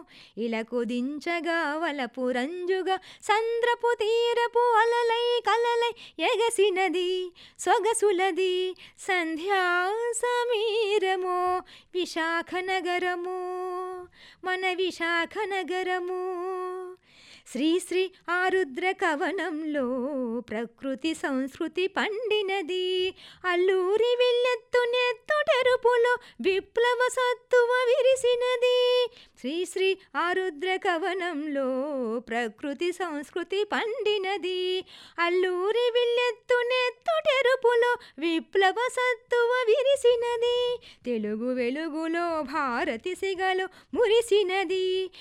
ఇలకు దించగా వలపు రంజుగా సంద్రపు తీరపు అలలై కలలై ఎగసినది సొగసులది సంధ్యా సమీరము విశాఖ నగరము మన విశాఖ నగరము శ్రీశ్రీ ఆరుద్ర కవనంలో ప్రకృతి సంస్కృతి పండినది అల్లూరి విల్లెత్తు నెత్తుటెరుపులో విప్లవ సత్తువ విరిసినది శ్రీశ్రీ ఆరుద్ర కవనంలో ప్రకృతి సంస్కృతి పండినది అల్లూరి విల్లెత్తు నెత్తుటెరుపులో విప్లవ సత్తువ విరిసినది తెలుగు వెలుగులో భారతి సిగలో మురిసినది